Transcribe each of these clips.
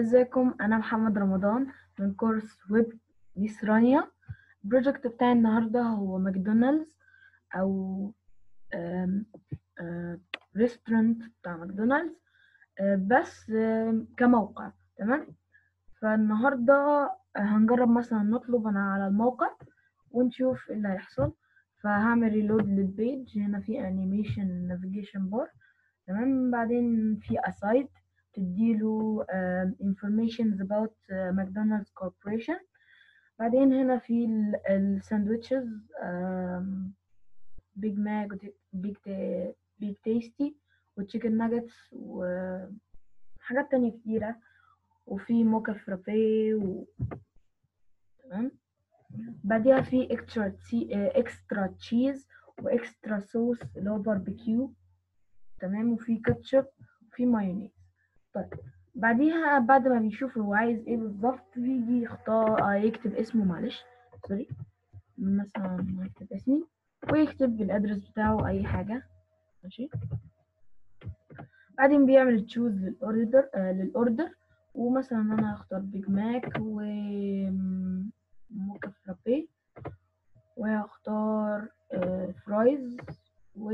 ازيكم انا محمد رمضان من كورس ويب ميس رانيا البروجكت بتاعي النهارده هو ماكدونالدز او ريستورانت بتاع ماكدونالدز آه، بس آم، كموقع تمام فالنهارده هنجرب مثلا نطلب انا على الموقع ونشوف ايه اللي هيحصل فهعمل ريلود للبيج هنا في انيميشن نافيجيشن بار تمام بعدين في اسايد تديله um, informations about uh, McDonald's Corporation بعدين هنا في الساندويتشز بيج ماك بيج بيج تيستي وتشيكن ناجتس وحاجات تانية كتيرة وفي موكا فرابيه و... تمام بعديها في اكسترا تي... اكسترا تشيز واكسترا صوص اللي هو باربيكيو تمام وفي كاتشب وفي مايونيز طيب بعديها بعد ما بيشوف هو عايز ايه بالظبط بيجي يختار آه يكتب اسمه معلش سوري مثلا يكتب اسمي ويكتب الادرس بتاعه اي حاجة ماشي بعدين بيعمل تشوز للاوردر آه للاوردر ومثلا انا هختار بيج ماك و موكا فرابيه وهختار آه فرايز و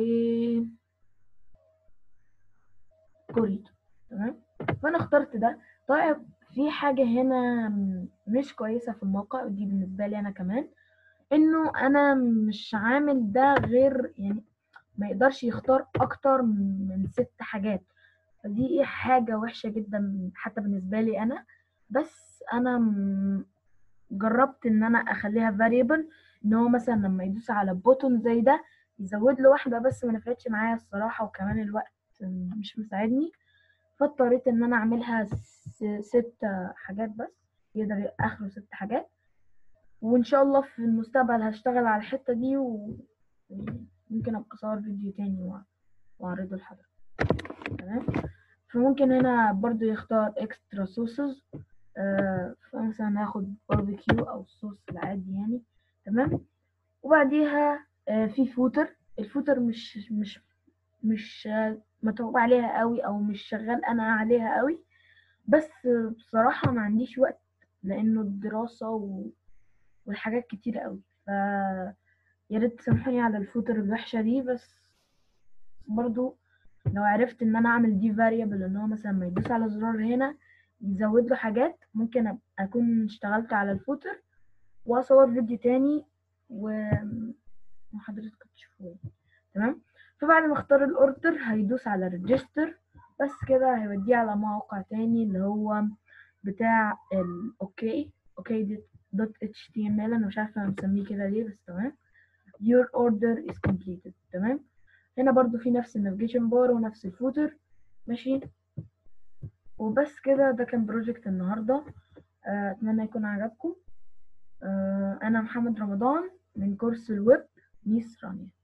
كوريتو تمام فانا اخترت ده طيب في حاجة هنا مش كويسة في الموقع ودي بالنسبة لي انا كمان انه انا مش عامل ده غير يعني ما يقدرش يختار اكتر من ست حاجات فدي حاجة وحشة جدا حتى بالنسبة لي انا بس انا م- جربت ان انا اخليها variable ان هو مثلا لما يدوس على بوتون زي ده يزود له واحدة بس ما نفعتش معايا الصراحة وكمان الوقت مش مساعدني فاضطريت ان انا اعملها س- ست حاجات بس يقدر اخره ست حاجات وان شاء الله في المستقبل هشتغل على الحتة دي وممكن ابقى اصور فيديو تاني وأ- واعرضه لحضرتك تمام فممكن هنا برضو يختار اكسترا صوصز آه فمثلا هاخد باربيكيو او الصوص العادي يعني تمام وبعديها آه في فوتر الفوتر مش مش مش آه، متعوب عليها قوي او مش شغال انا عليها قوي بس آه، بصراحة ما عنديش وقت لانه الدراسة و... والحاجات كتيرة قوي ف يا ريت تسامحوني على الفوتر الوحشة دي بس برضو لو عرفت ان انا اعمل دي variable ان هو مثلا ما يدوس على زرار هنا يزود له حاجات ممكن أب- اكون اشتغلت على الفوتر واصور فيديو تاني و وحضرتك تشوفوه تمام فبعد ما اختار الاوردر هيدوس على ريجستر بس كده هيوديه على موقع تاني اللي هو بتاع الاوكي اوكي دوت اتش تي ام ال انا مش عارفه انا مسميه كده ليه بس تمام your order is completed تمام هنا برضو في نفس النافيجيشن بار ونفس الفوتر ماشي وبس كده ده كان بروجكت النهارده آه، اتمنى يكون عجبكم آه، انا محمد رمضان من كورس الويب ميس رانيا